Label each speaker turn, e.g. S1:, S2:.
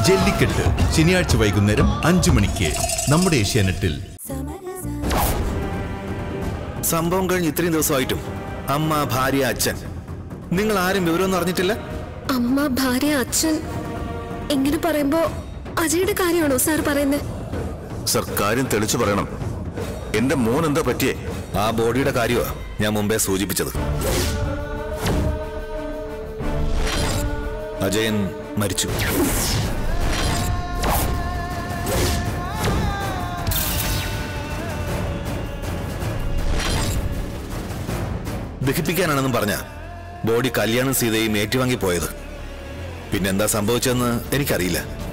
S1: ജല്ലിക്കെട്ട് ശനിയാഴ്ച വൈകുന്നേരം അഞ്ചു മണിക്ക് നമ്മുടെ ഏഷ്യാനെറ്റിൽ
S2: സംഭവം കഴിഞ്ഞ് ഇത്രയും ദിവസമായിട്ടും അമ്മ ഭാര്യ അച്ഛൻ നിങ്ങൾ ആരും വിവരമൊന്നും അറിഞ്ഞിട്ടില്ല
S3: അമ്മ ഭാര്യ അച്ഛൻ ഇങ്ങനെ പറയുമ്പോ അജയുടെ കാര്യമാണോ സാർ പറയുന്നത്
S4: സർ കാര്യം തെളിച്ചു പറയണം എന്റെ മോൻ എന്താ പറ്റിയേ
S2: ആ ബോഡിയുടെ കാര്യമാ ഞാൻ മുമ്പേ സൂചിപ്പിച്ചത് അജയൻ മരിച്ചു ദഹിപ്പിക്കാനാണെന്നും പറഞ്ഞ ബോഡി കല്യാണം സീതയും ഏറ്റുവാങ്ങി പോയത് പിന്നെന്താ സംഭവിച്ചതെന്ന് എനിക്കറിയില്ല